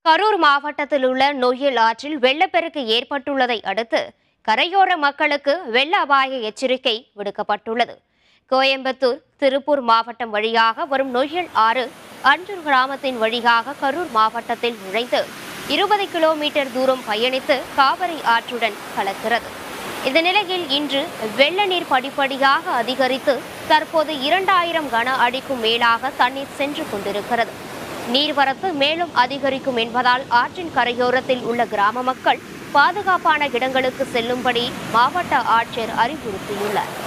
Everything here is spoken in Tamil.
கரூர் மாவட்டத்தில் உள்ள நொய்யல் ஆற்றில் வெள்ளப்பெருக்கு ஏற்பட்டுள்ளதை அடுத்து கரையோர மக்களுக்கு வெள்ள அபாய எச்சரிக்கை விடுக்கப்பட்டுள்ளது கோயம்புத்தூர் திருப்பூர் மாவட்டம் வழியாக வரும் நொய்யல் ஆறு அஞ்சூர் கிராமத்தின் வழியாக கரூர் மாவட்டத்தில் நுழைந்து இருபது கிலோமீட்டர் தூரம் பயணித்து காவிரி ஆற்றுடன் கலக்கிறது இந்த நிலையில் இன்று வெள்ள நீர் படிப்படியாக அதிகரித்து தற்போது இரண்டாயிரம் கன அடிக்கும் மேலாக தண்ணீர் சென்று கொண்டிருக்கிறது நீர்வரத்து மேலும் அதிகரிக்கும் என்பதால் ஆற்றின் கரையோரத்தில் உள்ள கிராம மக்கள் பாதுகாப்பான இடங்களுக்கு செல்லும்படி மாவட்ட ஆட்சியர் அறிவுறுத்தியுள்ளார்